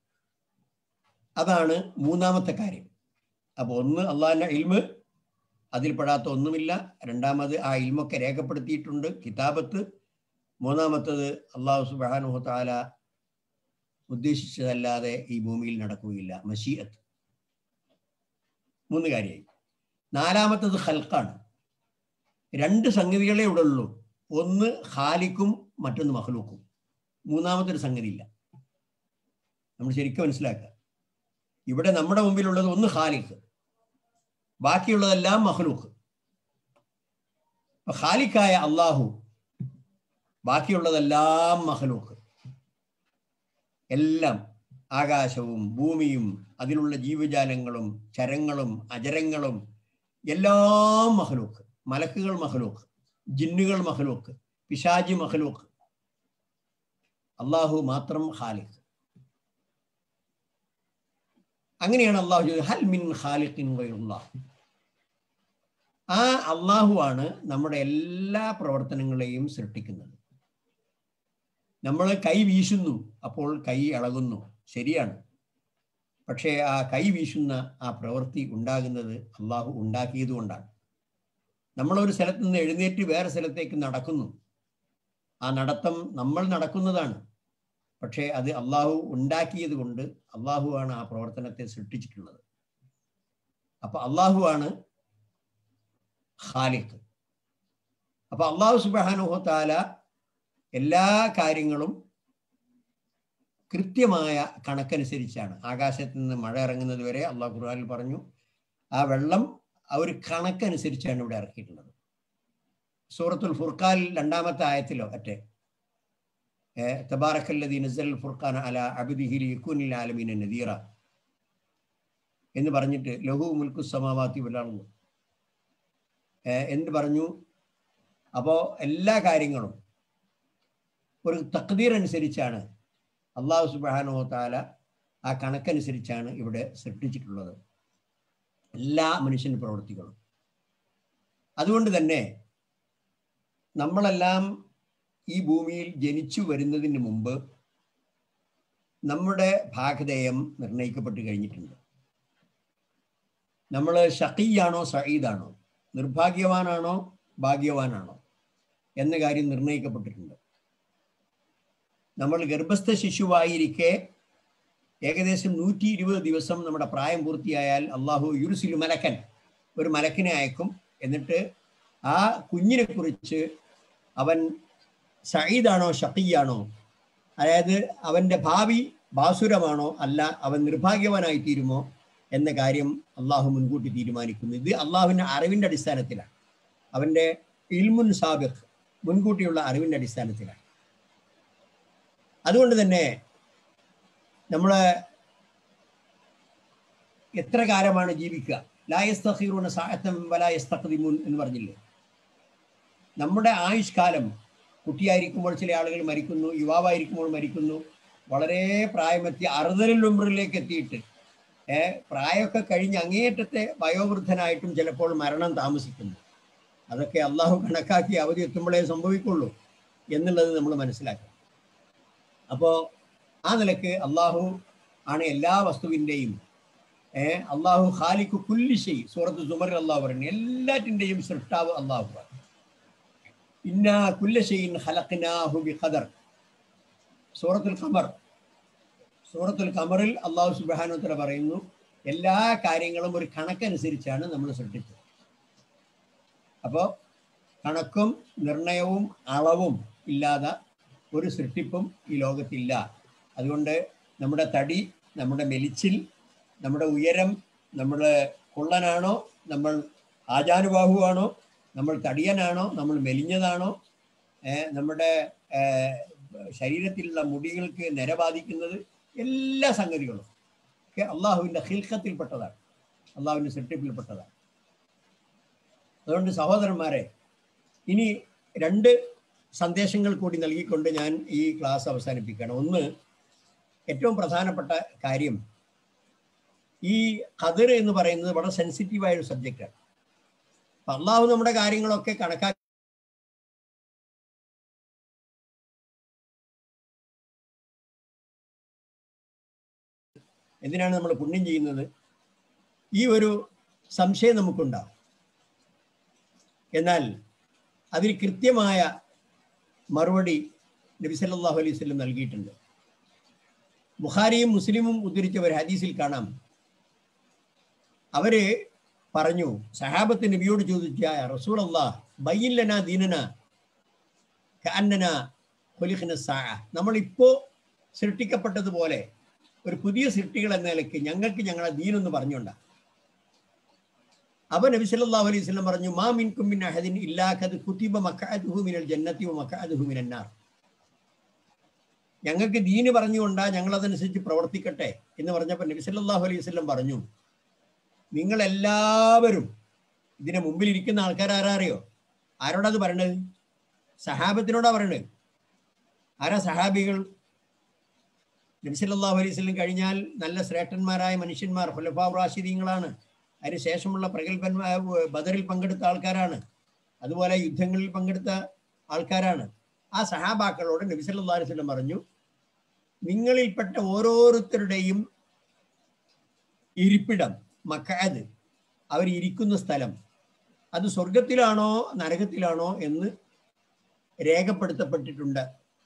അതാണ് മൂന്നാമത്തെ കാര്യം അപ്പൊ ഒന്ന് അള്ളാഹിന്റെ ഇൽമ് അതിൽപ്പെടാത്ത ഒന്നുമില്ല രണ്ടാമത് ആ ഇൽമൊക്കെ രേഖപ്പെടുത്തിയിട്ടുണ്ട് കിതാബത്ത് മൂന്നാമത്തത് അള്ളാഹു സുബാനുഹു താല ഉദ്ദേശിച്ചതല്ലാതെ ഈ ഭൂമിയിൽ നടക്കുകയില്ല മഷീഅത്ത് മൂന്ന് കാര്യമായി നാലാമത്തത് ഹൽക്കാണ് രണ്ട് സംഗതികളെ ഇവിടെ ഉള്ളൂ ഒന്ന് ഖാലിക്കും മറ്റൊന്ന് മഹ്ലൂക്കും മൂന്നാമത്തൊരു സംഗതി ഇല്ല നമ്മൾ ശരിക്കും മനസ്സിലാക്കുക ഇവിടെ നമ്മുടെ മുമ്പിലുള്ളത് ഒന്ന് ഖാലിഖ് ബാക്കിയുള്ളതെല്ലാം മഹ്ലൂക്ക് ഖാലിക്കായ അള്ളാഹു ബാക്കിയുള്ളതെല്ലാം മഹ്ലൂക്ക് എല്ലാം ആകാശവും ഭൂമിയും അതിലുള്ള ജീവജാലങ്ങളും ചരങ്ങളും അജരങ്ങളും എല്ലാം മഹ്ലൂക്ക് മലക്കുകൾ മഹ്ലൂക്ക് ജിന്നുകൾ മഹ്ലൂക്ക് പിശാജി മഹ്ലൂക്ക് അള്ളാഹു മാത്രം ഖാലിഖ് അങ്ങനെയാണ് അള്ളാഹു ഹൽ മിൻ ഖാലിഖിൻ ഗൈറുല്ലാഹ് ആ അള്ളാഹു ആണ് നമ്മുടെ എല്ലാ പ്രവർത്തനങ്ങളെയും സൃഷ്ടിക്കുന്നത് നമ്മൾ കൈ വീശുന്നു അപ്പോൾ കൈ ഇളകുന്നു ശരിയാണ് പക്ഷേ ആ കൈ വീശുന്ന ആ പ്രവൃത്തി ഉണ്ടാകുന്നത് അള്ളാഹു ഉണ്ടാക്കിയത് കൊണ്ടാണ് നമ്മളൊരു സ്ഥലത്ത് നിന്ന് എഴുന്നേറ്റ് വേറെ സ്ഥലത്തേക്ക് നടക്കുന്നു ആ നടത്തം നമ്മൾ നടക്കുന്നതാണ് പക്ഷേ അത് അള്ളാഹു ഉണ്ടാക്കിയത് കൊണ്ട് അള്ളാഹു ആണ് ആ പ്രവർത്തനത്തെ സൃഷ്ടിച്ചിട്ടുള്ളത് അപ്പൊ അള്ളാഹു ആണ് ഖാലിഖ് അപ്പൊ അള്ളാഹു സുബാനുഹോ താല എല്ലാ കാര്യങ്ങളും കൃത്യമായ കണക്കനുസരിച്ചാണ് ആകാശത്ത് നിന്ന് മഴ ഇറങ്ങുന്നത് വരെ അള്ളാഹു ഖുർആനിൽ പറഞ്ഞു ആ വെള്ളം ആ ഒരു കണക്കനുസരിച്ചാണ് ഇവിടെ ഇറക്കിയിട്ടുള്ളത് സൂറത്തുൽ ഫുർഖാൻ രണ്ടാമത്തെ ആയത്തിലോ മറ്റേ തബാറക്കല്ലദീ നസൽ ഫുർഖാൻ അല അബ്ദിഹി ലിയകൂനിൽ ആലമീന നദീറ എന്ന് പറഞ്ഞിട്ട് ലഹു മുൽക്കു സമാവാത്തി വലാളു എന്ന് പറഞ്ഞു അപ്പോൾ എല്ലാ കാര്യങ്ങളും ഒരു തക്തീർ അനുസരിച്ചാണ് അള്ളാഹു സുബാനോ താല ആ കണക്കനുസരിച്ചാണ് ഇവിടെ സൃഷ്ടിച്ചിട്ടുള്ളത് എല്ലാ മനുഷ്യൻ പ്രവൃത്തികളും അതുകൊണ്ട് തന്നെ നമ്മളെല്ലാം ഈ ഭൂമിയിൽ ജനിച്ചു വരുന്നതിന് മുമ്പ് നമ്മുടെ ഭാഗധേയം നിർണയിക്കപ്പെട്ട് കഴിഞ്ഞിട്ടുണ്ട് നമ്മൾ ഷഖീയാണോ സഈദാണോ നിർഭാഗ്യവാനാണോ ഭാഗ്യവാനാണോ എന്ന കാര്യം നിർണയിക്കപ്പെട്ടിട്ടുണ്ട് നമ്മൾ ഗർഭസ്ഥ ശിശുവായിരിക്കെ ഏകദേശം നൂറ്റി ഇരുപത് ദിവസം നമ്മുടെ പ്രായം പൂർത്തിയായാൽ അള്ളാഹു യുരുസിലു മലക്കൻ ഒരു മലക്കിനെ അയക്കും എന്നിട്ട് ആ കുഞ്ഞിനെ കുറിച്ച് അവൻ സയ്യിദാണോ ഷഖിയാണോ അതായത് അവൻ്റെ ഭാവി ബാസുരമാണോ അല്ല അവൻ നിർഭാഗ്യവാനായി തീരുമോ എന്ന കാര്യം അള്ളാഹു മുൻകൂട്ടി തീരുമാനിക്കുന്നു ഇത് അള്ളാഹുവിൻ്റെ അറിവിൻ്റെ അടിസ്ഥാനത്തിലാണ് അവൻ്റെ ഇൽമുൻ സാബിഖ് മുൻകൂട്ടിയുള്ള അറിവിൻ്റെ അടിസ്ഥാനത്തിലാണ് അതുകൊണ്ട് തന്നെ നമ്മൾ എത്ര കാലമാണ് ജീവിക്കുക ലായസ്തഖീറൂന സാഹത്തം വലായസ്തഖദിമുൻ എന്ന് പറഞ്ഞില്ലേ നമ്മുടെ ആയുഷ്കാലം കുട്ടിയായിരിക്കുമ്പോൾ ചില ആളുകൾ മരിക്കുന്നു യുവാവായിരിക്കുമ്പോൾ മരിക്കുന്നു വളരെ പ്രായമെത്തി അറുതലിൽ ഉമ്രിലേക്ക് എത്തിയിട്ട് ഏ പ്രായമൊക്കെ കഴിഞ്ഞ് അങ്ങേയറ്റത്തെ വയോവൃദ്ധനായിട്ടും ചിലപ്പോൾ മരണം താമസിക്കുന്നു അതൊക്കെ അള്ളാഹു കണക്കാക്കി അവധി എത്തുമ്പോഴേ സംഭവിക്കുള്ളൂ എന്നുള്ളത് നമ്മൾ മനസ്സിലാക്കണം അപ്പോൾ ആ നിലക്ക് അള്ളാഹു ആണ് എല്ലാ വസ്തുവിൻ്റെയും ഏഹ് അള്ളാഹു ഖാലിഖു കുല്ലിശൈ സൂറത്ത് സുമറിൽ അള്ളാഹു പറഞ്ഞു എല്ലാറ്റിൻ്റെയും സൃഷ്ടാവ് അള്ളാഹു ഇന്ന കുല്ലശൈൻ ഖലഖ്നാഹു ബിഖദർ സൂറത്തുൽ ഖമർ സൂറത്തുൽ ഖമറിൽ അള്ളാഹു സുബ്ഹാനഹു തആല പറയുന്നു എല്ലാ കാര്യങ്ങളും ഒരു കണക്കനുസരിച്ചാണ് നമ്മൾ സൃഷ്ടിച്ചത് അപ്പോൾ കണക്കും നിർണയവും അളവും ഇല്ലാതെ ഒരു സൃഷ്ടിപ്പും ഈ ലോകത്തില്ല അതുകൊണ്ട് നമ്മുടെ തടി നമ്മുടെ മെലിച്ചിൽ നമ്മുടെ ഉയരം നമ്മൾ കുള്ളനാണോ നമ്മൾ ആചാനുബാഹുവാണോ നമ്മൾ തടിയനാണോ നമ്മൾ മെലിഞ്ഞതാണോ നമ്മുടെ ശരീരത്തിലുള്ള മുടികൾക്ക് നിര ബാധിക്കുന്നത് എല്ലാ സംഗതികളും ഒക്കെ അള്ളാഹുവിൻ്റെ ഹിൽക്കത്തിൽപ്പെട്ടതാണ് അള്ളാഹുവിൻ്റെ സൃഷ്ടിപ്പിൽപ്പെട്ടതാണ് അതുകൊണ്ട് സഹോദരന്മാരെ ഇനി രണ്ട് സന്ദേശങ്ങൾ കൂടി നൽകിക്കൊണ്ട് ഞാൻ ഈ ക്ലാസ് അവസാനിപ്പിക്കണം ഒന്ന് ഏറ്റവും പ്രധാനപ്പെട്ട കാര്യം ഈ ഖദർ എന്ന് പറയുന്നത് വളരെ സെൻസിറ്റീവായ ഒരു സബ്ജക്റ്റാണ് അപ്പം അള്ളാഹു നമ്മുടെ കാര്യങ്ങളൊക്കെ കണക്കാക്കി എന്തിനാണ് നമ്മൾ പുണ്യം ചെയ്യുന്നത് ഈ ഒരു സംശയം നമുക്കുണ്ടാവും എന്നാൽ അതിന് കൃത്യമായ മറുപടി നബി സല്ലല്ലാഹു അലൈഹി വസല്ലം നൽകിയിട്ടുണ്ട് ബുഖാരിയും മുസ്ലിമും ഉദ്ധരിച്ച ഒരു ഹദീസിൽ കാണാം അവര് പറഞ്ഞു സഹാബത്ത് നബിയോട് ചോദിച്ച റസൂൽ അള്ളാഹ് ബയ്യില്ലന ദീനന കാന്നന ഖുലിഖ്ന സാ നമ്മളിപ്പോ സൃഷ്ടിക്കപ്പെട്ടതുപോലെ ഒരു പുതിയ സൃഷ്ടികൾ എന്ന നിലയ്ക്ക് ഞങ്ങൾക്ക് ഞങ്ങളെ ദീനൊന്ന് പറഞ്ഞുകൊണ്ട അപ്പൊ നബി സല്ലല്ലാഹു അലൈഹി വസല്ലം പറഞ്ഞു മാ മിൻകും മിൻ അഹദിൻ ഇല്ലാ ഖദ് കുതിബ മഖഅദുഹു മിനൽ ജന്നത്തി വ മഖഅദുഹു മിനൻ നാർ ഞങ്ങൾക്ക് ദീന് പറഞ്ഞുകൊണ്ടാ ഞങ്ങൾ അതനുസരിച്ച് പ്രവർത്തിക്കട്ടെ എന്ന് പറഞ്ഞപ്പോൾ നബി സല്ലല്ലാഹു അലൈഹി വസല്ലം പറഞ്ഞു നിങ്ങൾ എല്ലാവരും ഇതിന് മുമ്പിൽ ഇരിക്കുന്ന ആൾക്കാർ ആരാ അറിയോ ആരോടാ അത് പറയണത് സഹാബത്തിനോടാ പറയണത് ആരാ സഹാബികൾ നബി സല്ലല്ലാഹു അലൈഹി വസല്ലം കഴിഞ്ഞാൽ നല്ല ശ്രേഷ്ഠന്മാരായ മനുഷ്യന്മാർ ഹുലഫാ റാഷിദീങ്ങളാണ് അതിന് ശേഷമുള്ള പ്രഗത്ഭന്മാർ ബദറിൽ പങ്കെടുത്ത ആൾക്കാരാണ് അതുപോലെ യുദ്ധങ്ങളിൽ പങ്കെടുത്ത ആൾക്കാരാണ് ആ സഹാബാക്കളോട് നബി സല്ലല്ലാഹു അലൈഹി വസല്ലം പറഞ്ഞു നിങ്ങളിൽപ്പെട്ട ഓരോരുത്തരുടെയും ഇരിപ്പിടം മക്കാത് അവർ ഇരിക്കുന്ന സ്ഥലം അത് സ്വർഗത്തിലാണോ നരകത്തിലാണോ എന്ന് രേഖപ്പെടുത്തപ്പെട്ടിട്ടുണ്ട്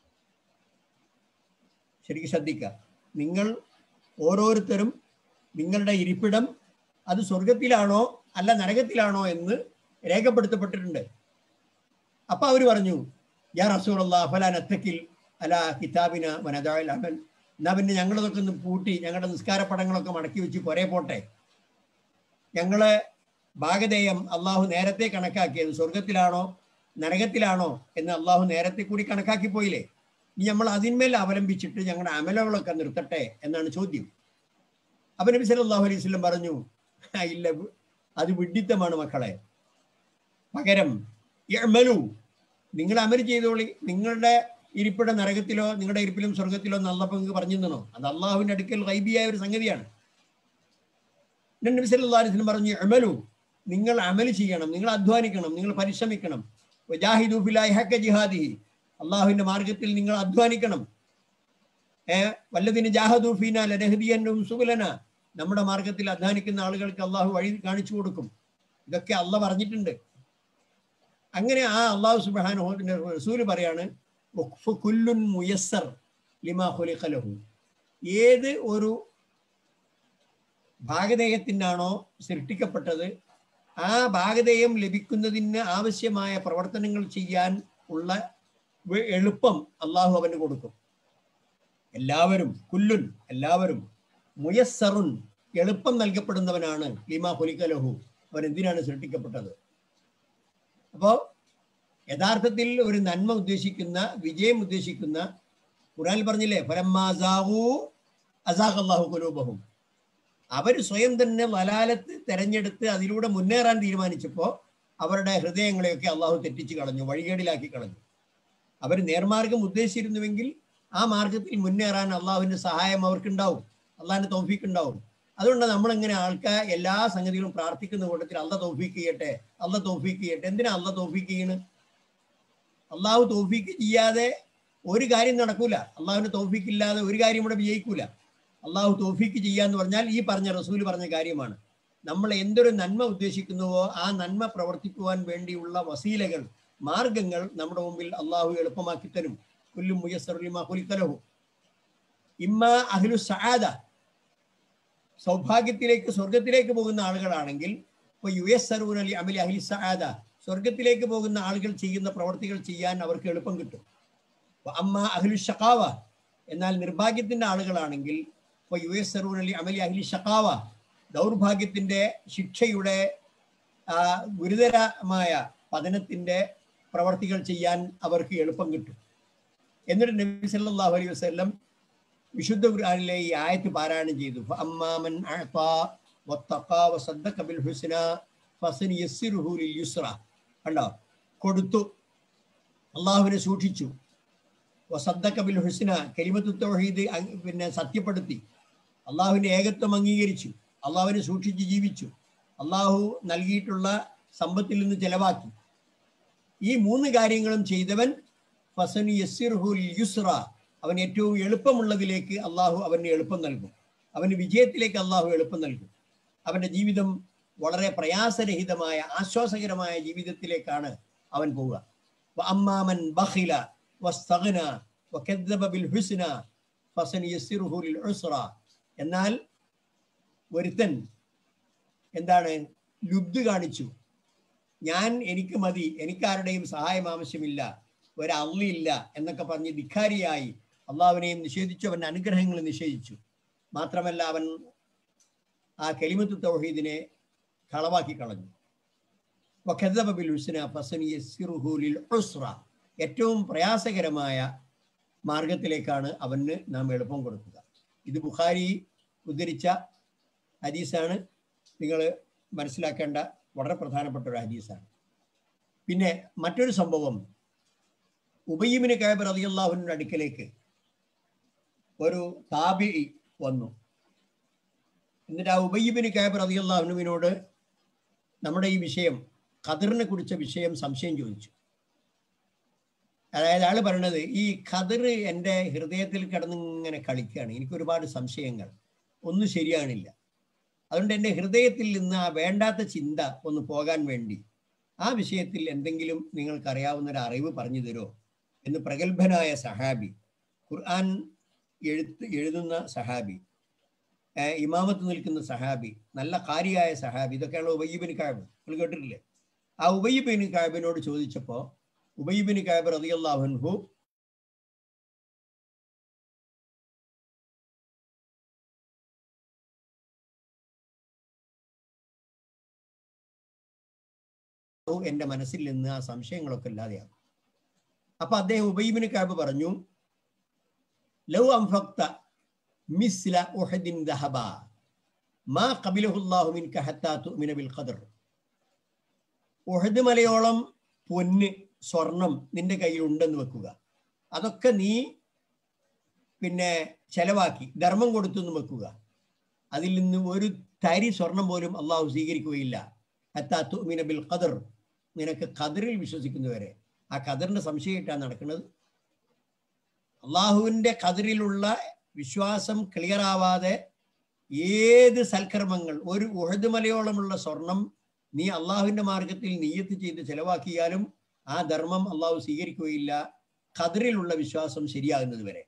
ശരിക്കും ശ്രദ്ധിക്കുക നിങ്ങൾ ഓരോരുത്തരും നിങ്ങളുടെ ഇരിപ്പിടം അത് സ്വർഗത്തിലാണോ അല്ല നരകത്തിലാണോ എന്ന് രേഖപ്പെടുത്തപ്പെട്ടിട്ടുണ്ട് അപ്പൊ അവർ പറഞ്ഞു യാ റസൂലുള്ള ഫലാൻ അത്തക്കിൽ അല കിതാബിന വനദാൽ അമൽ എന്നാ പിന്നെ ഞങ്ങളതൊക്കെ ഒന്ന് പൂട്ടി ഞങ്ങളുടെ നിസ്കാര പടങ്ങളൊക്കെ മടക്കി വെച്ച് കുറെ പോട്ടെ ഞങ്ങള് ഭാഗധേയം അള്ളാഹു നേരത്തെ കണക്കാക്കിയത് സ്വർഗത്തിലാണോ നരകത്തിലാണോ എന്ന് അള്ളാഹു നേരത്തെ കൂടി കണക്കാക്കി പോയില്ലേ ഇനി നമ്മൾ അതിന്മേൽ അവലംബിച്ചിട്ട് ഞങ്ങളുടെ അമലകളൊക്കെ നിർത്തട്ടെ എന്നാണ് ചോദ്യം അപ്പൊ നബി സല്ലല്ലാഹു അലൈഹി വസല്ലം പറഞ്ഞു ഇല്ല അത് വിഡിത്തമാണ് മക്കളെ പകരം യഅ്മലു നിങ്ങൾ അമൽ ചെയ്തോളി നിങ്ങളുടെ ഇരിപ്പിട നരകത്തിലോ നിങ്ങളുടെ ഇരിപ്പിലും സ്വർഗത്തിലോ നല്ലപ്പോൾ നിങ്ങൾക്ക് പറഞ്ഞു തന്നോ അത് അള്ളാഹുവിന്റെ അടുക്കൽ ഗൈബിയായ ഒരു സംഗതിയാണ് നബി സല്ലല്ലാഹു അലൈഹി വസല്ലം പറഞ്ഞു അമലു നിങ്ങൾ അമൽ ചെയ്യണം നിങ്ങൾ അധ്വാനിക്കണം നിങ്ങൾ പരിശ്രമിക്കണം വജാഹിദു ഫില്ലാഹി ഹഖ ജിഹാദിഹി അള്ളാഹുവിന്റെ മാർഗത്തിൽ നിങ്ങൾ അധ്വാനിക്കണം ഏ വല്ലതിന് ജാഹദൂഫീന ലനഹദിയനും സുബുലന നമ്മുടെ മാർഗത്തിൽ അധ്വാനിക്കുന്ന ആളുകൾക്ക് അള്ളാഹു വഴി കാണിച്ചു കൊടുക്കും ഇതൊക്കെ അള്ള പറഞ്ഞിട്ടുണ്ട് അങ്ങനെ ആ അള്ളാഹു സുബാനുഹോദിന്റെ റസൂല് പറയാണ് "വഖ്ഫു കുല്ലുൻ മുയസ്സർ ലിമാ ഖുലിഖ ലഹു." ഏത് ഒരു ഭാഗധേയത്തിനാണോ സൃഷ്ടിക്കപ്പെട്ടത് ആ ഭാഗധേയം ലഭിക്കുന്നതിന് ആവശ്യമായ പ്രവർത്തനങ്ങൾ ചെയ്യാൻ ഉള്ള വെ- എളുപ്പം അള്ളാഹു അവന് കൊടുക്കും എല്ലാവരും കുല്ലുൻ എല്ലാവരും മുയസ്സറുൻ എളുപ്പം നൽകപ്പെടുന്നവനാണ് ലിമാ ഹുലിക്കലഹു അവൻ എന്തിനാണ് സൃഷ്ടിക്കപ്പെട്ടത് അപ്പോ യഥാർത്ഥത്തിൽ ഒരു നന്മ ഉദ്ദേശിക്കുന്ന വിജയം ഉദ്ദേശിക്കുന്ന ഖുറാൻ പറഞ്ഞില്ലേ ഫലമ്മാസാഹു അസാഖ് അള്ളാഹു കുലൂബഹും അവർ സ്വയം തന്നെ വലാലത്ത് തെരഞ്ഞെടുത്ത് അതിലൂടെ മുന്നേറാൻ തീരുമാനിച്ചപ്പോൾ അവരുടെ ഹൃദയങ്ങളെയൊക്കെ അള്ളാഹു തെറ്റിച്ച് കളഞ്ഞു വഴികേടിലാക്കി കളഞ്ഞു അവർ നേർമാർഗം ഉദ്ദേശിച്ചിരുന്നുവെങ്കിൽ ആ മാർഗത്തിൽ മുന്നേറാൻ അള്ളാഹുവിന്റെ സഹായം അവർക്കുണ്ടാവും അള്ളാഹിന്റെ തൗഫീക്ക് ഉണ്ടാവും അതുകൊണ്ട് നമ്മൾ ഇങ്ങനെ ആൾക്കാർ എല്ലാ സംഗതികളും പ്രാർത്ഥിക്കുന്ന കൂട്ടത്തിൽ അള്ള തൗഫീക്ക് ചെയ്യട്ടെ അള്ള തൗഫീക്ക് ചെയ്യട്ടെ എന്തിനാ അള്ള തൗഫീക്ക് ചെയ്യണ് അള്ളാഹു തൗഫീക്ക് ചെയ്യാതെ ഒരു കാര്യം നടക്കൂല അള്ളാഹുവിന്റെ തൗഫീക്ക് ഇല്ലാതെ ഒരു കാര്യം ഇവിടെ വിജയിക്കൂല അള്ളാഹു തൗഫീക്ക് ചെയ്യാന്ന് പറഞ്ഞാൽ ഈ പറഞ്ഞ റസൂല് പറഞ്ഞ കാര്യമാണ് നമ്മൾ എന്തൊരു നന്മ ഉദ്ദേശിക്കുന്നുവോ ആ നന്മ പ്രവർത്തിക്കുവാൻ വേണ്ടിയുള്ള വസീലകൾ മാർഗങ്ങൾ നമ്മുടെ മുമ്പിൽ അള്ളാഹു എളുപ്പമാക്കി തരും കുല്ലും മുയസ്സറുലിമാ കുലിക്കലഹു ഇമ്മ അഹ്ലു സആദ സൗഭാഗ്യത്തിലേക്ക് സ്വർഗത്തിലേക്ക് പോകുന്ന ആളുകളാണെങ്കിൽ ഇപ്പോൾ യു എസ് സർവൂൻ അലി അമലി അഹ്ലി സആദ സ്വർഗത്തിലേക്ക് പോകുന്ന ആളുകൾ ചെയ്യുന്ന പ്രവർത്തികൾ ചെയ്യാൻ അവർക്ക് എളുപ്പം കിട്ടും വ അമ്മ അഹ്ലു ഷക്കാവ എന്നാൽ നിർഭാഗ്യത്തിന്റെ ആളുകളാണെങ്കിൽ ഇപ്പോൾ യു എസ് സർവൂൻ അലി അമലി അഹ്ലി ഷക്കാവ ദൗർഭാഗ്യത്തിന്റെ ശിക്ഷയുടെ ആ, ഗുരുതരമായ പതനത്തിന്റെ പ്രവർത്തികൾ ചെയ്യാൻ അവർക്ക് എളുപ്പം കിട്ടും എന്നിട്ട് നബി സല്ലല്ലാഹു അലൈഹി വസല്ലം വിശുദ്ധ ഖുർആനിലെ ഈ ആയത്ത് പാരായണം ചെയ്തു ഫഅമ്മാമൻ അഅതാ വത്തഖാ വസദ്ദഖ ബിൽ ഹുസ്ന ഫസനിയസ്സിറുഹു ലിൽ യുസ്ര കണ്ടോ കൊടുത്തു അള്ളാഹുവിനെ സൂക്ഷിച്ചു വസദ്ദഖ ബിൽ ഹുസ്ന കലിമത്തു തൗഹീദ് അങ് പിന്നെ സത്യപ്പെടുത്തി അള്ളാഹുവിന്റെ ഏകത്വം അംഗീകരിച്ചു അള്ളാഹുവിനെ സൂക്ഷിച്ച് ജീവിച്ചു അള്ളാഹു നൽകിയിട്ടുള്ള സമ്പത്തിൽ നിന്ന് ചെലവാക്കി ഈ മൂന്ന് കാര്യങ്ങളും ചെയ്തവൻ ഫസനു യസ്സിർഹു ലിൽ യുസ്ര അവൻ ഏറ്റവും എളുപ്പമുള്ളതിലേക്ക് അള്ളാഹു അവന് എളുപ്പം നൽകും അവന് വിജയത്തിലേക്ക് അള്ളാഹു എളുപ്പം നൽകും അവന്റെ ജീവിതം വളരെ പ്രയാസരഹിതമായ ആശ്വാസകരമായ ജീവിതത്തിലേക്കാണ് അവൻ പോവുക വഅമ്മാമൻ ബഖില വസ്തഗ്ന വകദ്ദബ ബിൽ ഹുസ്ന ഫസനുയസ്സിറുഹു ലിൽ ഉസ്ര എന്നാൽ ഒരുത്തൻ എന്താണ് ലുബ്ധ് കാണിച്ചു ഞാൻ എനിക്ക് മതി എനിക്കാരുടെയും സഹായം ആവശ്യമില്ല ഒരള്ളിയില്ല എന്നൊക്കെ പറഞ്ഞ് ധിക്കാരിയായി അള്ളാഹുവിനെയും നിഷേധിച്ചു അവന്റെ അനുഗ്രഹങ്ങൾ നിഷേധിച്ചു മാത്രമല്ല അവൻ ആ കലിമത്ത് തൗഹീദിനെ കളവാക്കി കളഞ്ഞു വഖദ്ദബ ബിൽ ഹുസ്ന ഫസനിയസ്സിറുഹു ലിൽ ഉസ്ര ഏറ്റവും പ്രയാസകരമായ മാർഗത്തിലേക്കാണ് അവന് നാം എളുപ്പം കൊടുക്കുക ഇത് ബുഖാരി ഉദ്ധരിച്ച ഹദീസാണ് നിങ്ങൾ മനസ്സിലാക്കേണ്ട വളരെ പ്രധാനപ്പെട്ട ഒരു ഹദീസാണ് പിന്നെ മറ്റൊരു സംഭവം ഉബയ്യമിന് കയബർ അലിയല്ലാഹുവിൻ്റെ അടുക്കലേക്ക് ഒരു താബി വന്നു എന്നിട്ട് ആ ഉബയ്യബിന് കയബർ അലിയല്ലാഹുവിനോട് നമ്മുടെ ഈ വിഷയം ഖദറിനെ കുറിച്ച വിഷയം സംശയം ചോദിച്ചു അതായത് ആള് പറയണത് ഈ ഖദർ എൻ്റെ ഹൃദയത്തിൽ കിടന്ന് ഇങ്ങനെ കളിക്കുകയാണ് എനിക്ക് ഒരുപാട് സംശയങ്ങൾ ഒന്നും ശരിയാണില്ല അതുകൊണ്ട് എൻ്റെ ഹൃദയത്തിൽ നിന്ന് ആ വേണ്ടാത്ത ചിന്ത ഒന്ന് പോകാൻ വേണ്ടി ആ വിഷയത്തിൽ എന്തെങ്കിലും നിങ്ങൾക്കറിയാവുന്ന ഒരു അറിവ് പറഞ്ഞു തരുമോ എന്ന് പ്രഗത്ഭനായ സഹാബി ഖുർആൻ എഴുത്ത് എഴുതുന്ന സഹാബി ഏർ ഇമാമത്ത് നിൽക്കുന്ന സഹാബി നല്ല കാരിയായ സഹാബി ഇതൊക്കെയാണ് ഉബയ്യബിൻ കാബ് നിങ്ങൾ കേട്ടിട്ടില്ലേ ആ ഉബയ്യബിൻ കാബിനോട് ചോദിച്ചപ്പോൾ ഉബയ്യബിൻ കാബ് റതിയല്ലാഹുൻഹു എന്റെ മനസ്സിൽ നിന്ന് ആ സംശയങ്ങളൊക്കെ ഇല്ലാതെയാകും അപ്പൊ അദ്ദേഹം ഉബൈബിന് കാബ് പറഞ്ഞു ലൗ അംഫക്ത മിസ്ല ഉഹദിൻ ദഹബ മാ ഖബിലഹുല്ലാഹു മിൻക ഹത്താ തുഅ്മിന ബിൽ ഖദർ ഉഹദ് മലയോളം പൊന്ന് സ്വർണം നിന്റെ കയ്യിൽ ഉണ്ടെന്ന് വെക്കുക അതൊക്കെ നീ പിന്നെ ചെലവാക്കി ധർമ്മം കൊടുത്തു എന്ന് വെക്കുക അതിൽ നിന്ന് ഒരു തരി സ്വർണം പോലും അള്ളാഹു സ്വീകരിക്കുകയില്ല ഹത്താ തുഅ്മിന ബിൽ ഖദർ നിനക്ക് ഖദറിൽ വിശ്വസിക്കുന്നവരെ ആ ഖദറിന്റെ സംശയമായിട്ടാണ് നടക്കുന്നത് അള്ളാഹുവിൻ്റെ കതിരിലുള്ള വിശ്വാസം ക്ലിയർ ആവാതെ ഏത് സൽക്കർമ്മങ്ങൾ ഒരു ഉഹദ് മലയോളമുള്ള സ്വർണം നീ അള്ളാഹുവിൻ്റെ മാർഗത്തിൽ നീയത്ത് ചെയ്ത് ചെലവാക്കിയാലും ആ ധർമ്മം അള്ളാഹു സ്വീകരിക്കുകയില്ല ഖദറിലുള്ള വിശ്വാസം ശരിയാകുന്നത് വരെ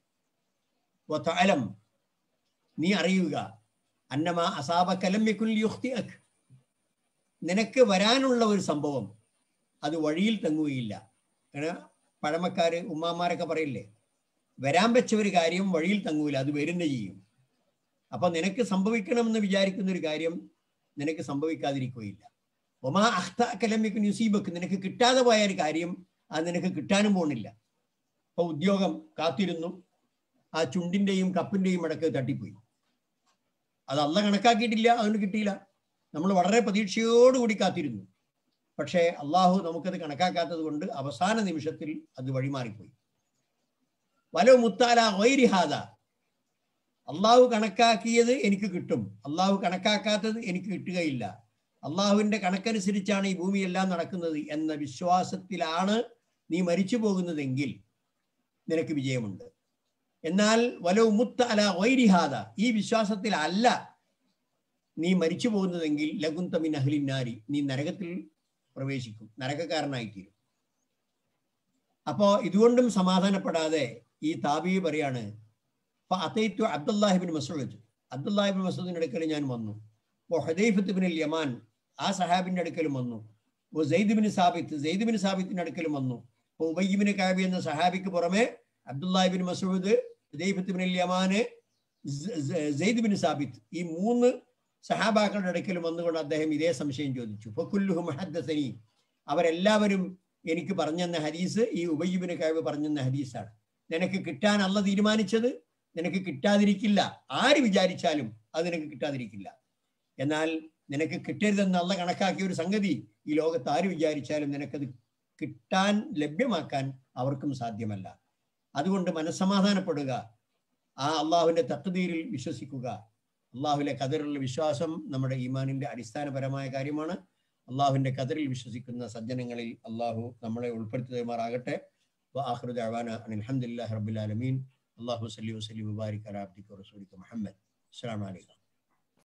വതഅലം നീ അറിയുക അന്നമ അസാബ കലമ്യക്കുൽ യുഖ്തിഅക് നിനക്ക് വരാനുള്ള ഒരു സംഭവം അത് വഴിയിൽ തങ്ങുകയില്ല കാരണം പഴമക്കാര് ഉമ്മാമാരൊക്കെ പറയില്ലേ വരാൻ വെച്ച ഒരു കാര്യം വഴിയിൽ തങ്ങൂല അത് വരുന്ന ചെയ്യും അപ്പൊ നിനക്ക് സംഭവിക്കണമെന്ന് വിചാരിക്കുന്ന ഒരു കാര്യം നിനക്ക് സംഭവിക്കാതിരിക്കുകയില്ല ഒമാ അഹ്ത കലമ്യക്ക് ന്യൂസീബക്ക് നിനക്ക് കിട്ടാതെ പോയ ഒരു കാര്യം അത് നിനക്ക് കിട്ടാനും പോണില്ല അപ്പൊ ഉദ്യോഗം കാത്തിരുന്നു ആ ചുണ്ടിന്റെയും കപ്പിന്റെയും ഇടക്ക് തട്ടിപ്പോയി അത് അല്ല കണക്കാക്കിയിട്ടില്ല അതുകൊണ്ട് കിട്ടിയില്ല നമ്മൾ വളരെ പ്രതീക്ഷയോടുകൂടി കാത്തിരുന്നു പക്ഷേ അള്ളാഹു നമുക്കത് കണക്കാക്കാത്തത് കൊണ്ട് അവസാന നിമിഷത്തിൽ അത് വഴിമാറിപ്പോയി വലോ മുത്താല വൈരിഹാദ അള്ളാഹു കണക്കാക്കിയത് എനിക്ക് കിട്ടും അള്ളാഹു കണക്കാക്കാത്തത് എനിക്ക് കിട്ടുകയില്ല അള്ളാഹുവിന്റെ കണക്കനുസരിച്ചാണ് ഈ ഭൂമിയെല്ലാം നടക്കുന്നത് എന്ന വിശ്വാസത്തിലാണ് നീ മരിച്ചു പോകുന്നതെങ്കിൽ നിനക്ക് വിജയമുണ്ട് എന്നാൽ വലോ മുത്ത അല വൈരിഹാദ ഈ വിശ്വാസത്തിൽ അല്ല നീ മരിച്ചു പോകുന്നതെങ്കിൽ ലകുന്തമിൻ അഹ്ലിന്നാരി നീ നരകത്തിൽ പ്രവേശിക്കും നരകക്കാരനായിത്തീരും അപ്പോ ഇതുകൊണ്ടും സമാധാനപ്പെടാതെ ഈ താബി പറയാണ് അത്തൈത്തു അബ്ദുല്ലാഹിബിൻ മസൂദ് അബ്ദുല്ലാഹിബിൻ മസൂദിന്റെ അടുക്കൽ ഞാൻ വന്നു ഓ ഹദൈഫത്ത് ബിൻ യമാൻ ആ സഹാബിന്റെ അടുക്കലും വന്നു ഓ Zaid bin Thabit Zaid bin സാബിത്തിന്റെ അടുക്കലും വന്നു ഓ ഉബയ്യബിന് കാബി എന്ന സഹാബിക്ക് പുറമെ അബ്ദുല്ലാഹിബിൻ മസൂദ് ഹുദൈഫത്ത് ബിൻ യമാന് സെയ്ദ് ബിൻ സാബിത്ത് ഈ മൂന്ന് സഹാബാക്കളുടെ അടുക്കലും വന്നുകൊണ്ട് അദ്ദേഹം ഇതേ സംശയം ചോദിച്ചു ഫക്കുല്ലുഹു മഹദ്ദസനി അവരെല്ലാവരും എനിക്ക് പറഞ്ഞെന്ന ഹദീസ് ഈ ഉബയ്യബിന് കാബ് പറഞ്ഞെന്ന ഹദീസാണ് നിനക്ക് കിട്ടാൻ അല്ല തീരുമാനിച്ചത് നിനക്ക് കിട്ടാതിരിക്കില്ല ആര് വിചാരിച്ചാലും അത് നിനക്ക് കിട്ടാതിരിക്കില്ല എന്നാൽ നിനക്ക് കിട്ടരുതെന്ന് അല്ല കണക്കാക്കിയ ഒരു സംഗതി ഈ ലോകത്ത് ആര് വിചാരിച്ചാലും നിനക്കത് കിട്ടാൻ ലഭ്യമാക്കാൻ അവർക്കും സാധ്യമല്ല അതുകൊണ്ട് മനസ്സമാധാനപ്പെടുക ആ അള്ളാഹുവിന്റെ തക്തീരിൽ വിശ്വസിക്കുക അള്ളാഹുവിലെ കതിറിലുള്ള വിശ്വാസം നമ്മുടെ ഈമാനിന്റെ അടിസ്ഥാനപരമായ കാര്യമാണ് അള്ളാഹുവിന്റെ കതിറിൽ വിശ്വസിക്കുന്ന സജ്ജനങ്ങളിൽ അള്ളാഹു നമ്മളെ ഉൾപ്പെടുത്തുമാറാകട്ടെ وآخر دعوانا أن الحمد لله رب العالمين اللهم صل وسلم وبارك على عبدك ورسولك محمد السلام عليكم